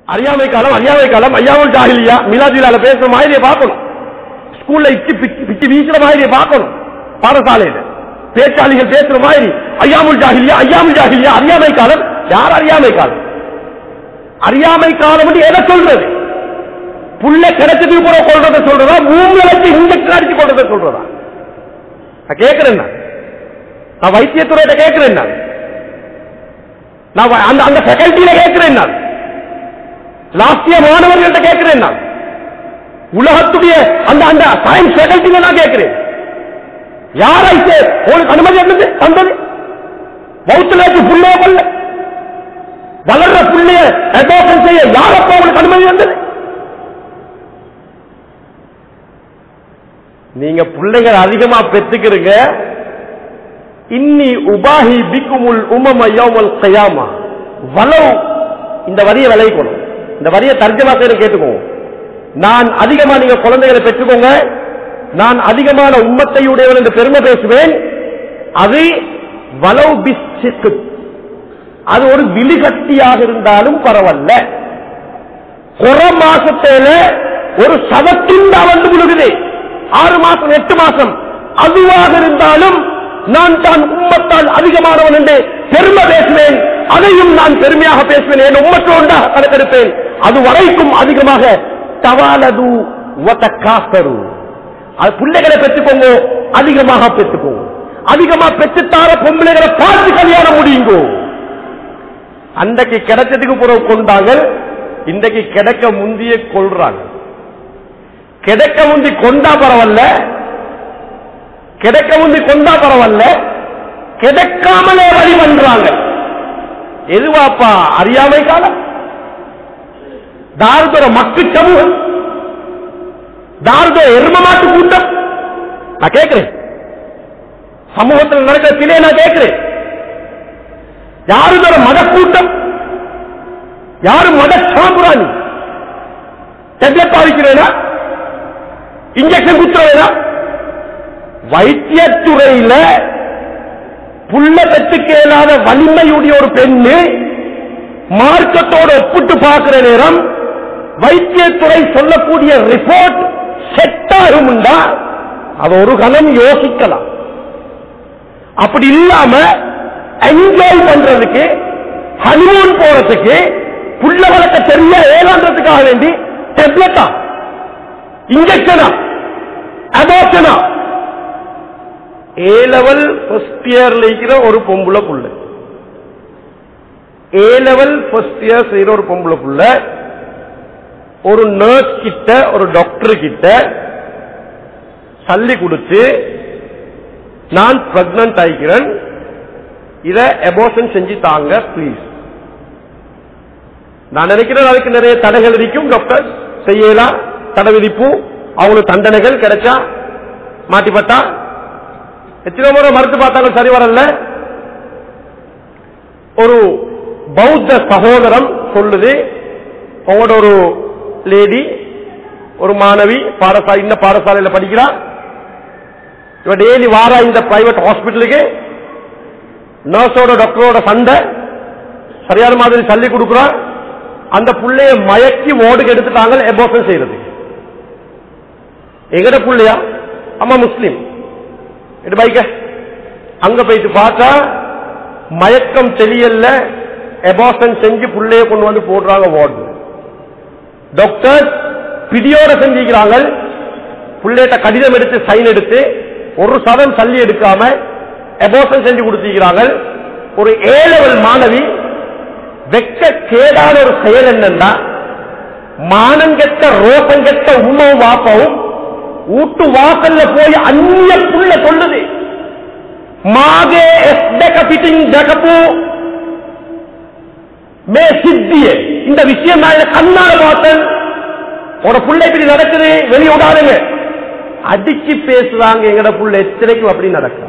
அறியாமை காலம் அறியாமை காலம் ஐயாவுல் ஜாகிலியா மிலாதிலால பேசுற மாதிரியை பார்க்கணும் ஸ்கூல்ல இச்சு பிச்சு பிச்சு வீசுற மாதிரியை பார்க்கணும் பாடசாலையில பேச்சாளிகள் பேசுற மாதிரி ஐயாமுல் ஜாகிலியா ஐயாமுல் ஜாகிலியா அறியாமை காலம் யார் அறியாமை காலம் அறியாமை காலம் வந்து எதை சொல்றது புள்ள கிடைச்சதுக்கு போற கொள்றத சொல்றதா மூணு வச்சு இன்ஜெக்ஷன் அடிச்சு கொள்றத சொல்றதா நான் கேட்கிறேன் நான். நான் வைத்தியத்துறையிட்ட கேட்கிறேன் நான் நான் வ- அந்த அந்த ஃபேக்கல்ட்டியில கேட்கிறேன் நான் லாஸ்டிய மாணவர்கள்ட்ட கேட்கிறேன் நான் உலகத்துடைய அந்த அந்த சயின்ஸ் ஃபேக்கல்ட்டியில நான் கேட்கிறேன் யாரை உங்களுக்கு அனுமதி இருந்தது தந்தது வவுத்துல வச்சு புள்ளைய கொல்ல வளர்ற புள்ளைய அடோஷன் செய்ய யாரப்பா உங்களுக்கு அனுமதி வந்தது நீங்க பிள்ளைகள் அதிகமா பெத்துக்கிறீங்க இன்னி உபாஹி பிக்குமுல் உமம யௌமல் கயாமா வலவு இந்த வரியை விளைவிக்கணும் இந்த வரியை தர்ஜமா செய்ய கேட்டுக்கோங்க நான் அதிகமா நீங்க குழந்தைகளை பெற்றுக்கோங்க நான் அதிகமான உம்மத்தையுடையவன் என்று பெருமை பேசுவேன் அது வலவு பிஸ்ஸுக்கு அது ஒரு விழிகட்டியாக இருந்தாலும் பரவாயில்ல குற மாசத்தில ஒரு சதத்தின் வந்து விழுகுது ஆறு மாசம் எட்டு மாசம் அதுவாக இருந்தாலும் நான் தான் உம்மத்தால் அதிகமானவன் என்று பெருமை பேசுவேன் அதையும் நான் பெருமையாக பேசுவேன் என் உம்மத்தோண்டா கணக்கெடுப்பேன் அது வரைக்கும் அதிகமாக தவாலது காசரு அது பிள்ளைகளை பெற்றுக்கோங்க அதிகமாக பெற்றுக்கோங்க அதிகமா பெற்றுத்தார பொம்பளைகளை பார்த்து கல்யாணம் முடியுங்கோ அன்றைக்கு கிடைச்சதுக்கு பிறகு கொண்டாங்க இன்றைக்கு கிடைக்க முந்திய கொள்றாங்க கிடைக்க முந்தி கொண்டா பரவாயில்ல கிடைக்க முந்தி கொண்டா பரவாயில்ல கிடைக்காமலே வழி பண்றாங்க எதுவாப்பா அறியாமை காலம் தார்தர மக்கு சமூகம் தார்தர எரும மாட்டு கூட்டம் நான் கேட்கிறேன் சமூகத்தில் நடக்கிற சிலையை நான் கேட்கிறேன் யாரு தர மத கூட்டம் யாரு மத சாம்புராணி டெப்லெட் பாவிக்கிறேனா இன்ஜெக்ஷன் குத்துறேனா வைத்தியத்துறையில புள்ள பெற்றுக்கு இயலாத வலிமையுடைய ஒரு பெண்ணு மார்க்கத்தோடு ஒப்பிட்டு பார்க்கிற நேரம் வைத்தியத்துறை சொல்லக்கூடிய ரிப்போர்ட் செட் ஆகும்டா அவ ஒரு கணம் யோசிக்கலாம் அப்படி இல்லாம என்ஜாய் பண்றதுக்கு ஹனிமூன் போறதுக்கு புள்ள வளர்க்க தெரிய ஏழான்றதுக்காக வேண்டி டெப்லெட்டா இன்ஜெக்ஷனா அபார்ஷனா ஏ லெவல் ஃபர்ஸ்ட் இயர்ல இருக்கிற ஒரு பொம்புல புள்ள ஏ லெவல் ஃபர்ஸ்ட் இயர் செய்யற ஒரு பொம்புல புள்ள ஒரு நர்ஸ் கிட்ட ஒரு டாக்டர் கிட்ட சல்லி கொடுத்து நான் பிரெக்னன்ட் ஆகிக்கிறேன் இத அபோஷன் செஞ்சு தாங்க ப்ளீஸ் நான் நினைக்கிறேன் அதுக்கு நிறைய தடைகள் இருக்கும் டாக்டர் செய்யலாம் தடை விதிப்பு அவங்களுக்கு தண்டனைகள் கிடைச்சா மாட்டிப்பட்டா எத்தனை முறை மறுத்து பார்த்தாங்க சரி வரல ஒரு பௌத்த சகோதரம் சொல்லுது உங்களோட ஒரு லேடி ஒரு மாணவி பாடசாலை இந்த பாடசாலையில படிக்கிறா இவ டெய்லி வாரா இந்த பிரைவேட் ஹாஸ்பிட்டலுக்கு நர்ஸோட டாக்டரோட சண்டை சரியான மாதிரி சல்லி கொடுக்குறா அந்த புள்ளைய மயக்கி ஓடுக்கு எடுத்துட்டாங்க எபோஷன் செய்யறது எங்கட புள்ளையா அம்மா முஸ்லீம் இது பைக்க அங்க போயிட்டு பார்த்தா மயக்கம் தெரியல எபாசன் செஞ்சு புள்ளைய கொண்டு வந்து போடுறாங்க வார்டு டாக்டர் பிடியோட செஞ்சுக்கிறாங்க புள்ளையிட்ட கடிதம் எடுத்து சைன் எடுத்து ஒரு சதம் தள்ளி எடுக்காம எபோசன் செஞ்சு கொடுத்திருக்கிறாங்க ஒரு ஏ லெவல் மாணவி வெக்க கேடான ஒரு செயல் என்னன்னா மானங்கெட்ட ரோசங்கெட்ட உமாவும் வாப்பாவும் ஊட்டு வாசல்ல போய் அந்நிய புள்ள சொல்லுது மாகே எஸ்டக பிட்டிங் ஜகப்பு மே சித்திய இந்த விஷயம் நான் இதை கண்ணால பார்த்தேன் ஒரு புள்ள இப்படி நடக்குது வெளிய விடாதுங்க அடிச்சு பேசுறாங்க எங்கட புள்ள எத்தனைக்கும் அப்படி நடக்காது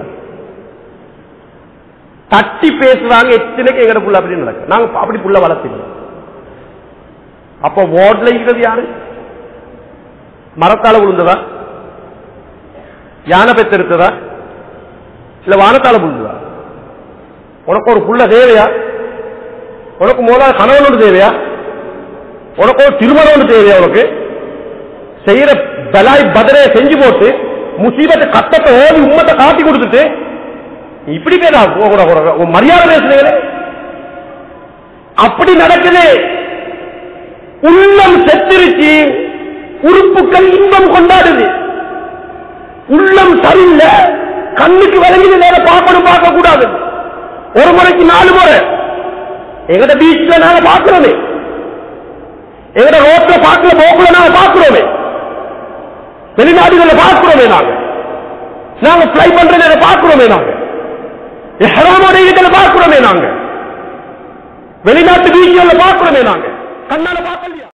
தட்டி பேசுறாங்க எத்தனைக்கும் எங்கட புள்ள அப்படி நடக்கும் நாங்க அப்படி புள்ள வளர்த்துக்கிறோம் அப்ப வார்டுல இருக்கிறது யாரு மரத்தால விழுந்ததா யானை பெத்தெடுத்ததா இல்ல வானத்தால விழுந்ததா உனக்கு ஒரு புள்ள தேவையா உனக்கு முதல்ல கணவனோடு தேவையா உனக்கு ஒரு திருமணம் தேவையா உனக்கு செய்யற பலாய் பதரைய செஞ்சு போட்டு முசீபத்தை கட்டத்தை ஓடி உம்மத்தை காட்டி கொடுத்துட்டு இப்படி பேரா மரியாதை பேசுறீங்களே அப்படி நடக்குது உள்ளம் செத்துருச்சு உறுப்புகள் இன்பம் கொண்டாடுது உள்ளம் சரியில்லை கண்ணுக்கு விளங்கின நேரம் பார்க்கணும் பார்க்க கூடாது ஒரு முறைக்கு நாலு முறை எங்கட பீச்ல நாங்க பார்க்கிறோமே எங்கட ரோட்ல பார்க்கல போக்குல நாங்க பார்க்கிறோமே வெளிநாடுகளில் பார்க்கிறோமே நாங்க நாங்க ஃபிளை பண்றதை பார்க்கிறோமே நாங்க எஹராமுடைய இதுல பார்க்கிறோமே நாங்க வெளிநாட்டு பீச்சுகளை பார்க்கிறோமே நாங்க கண்ணால பார்க்கலையா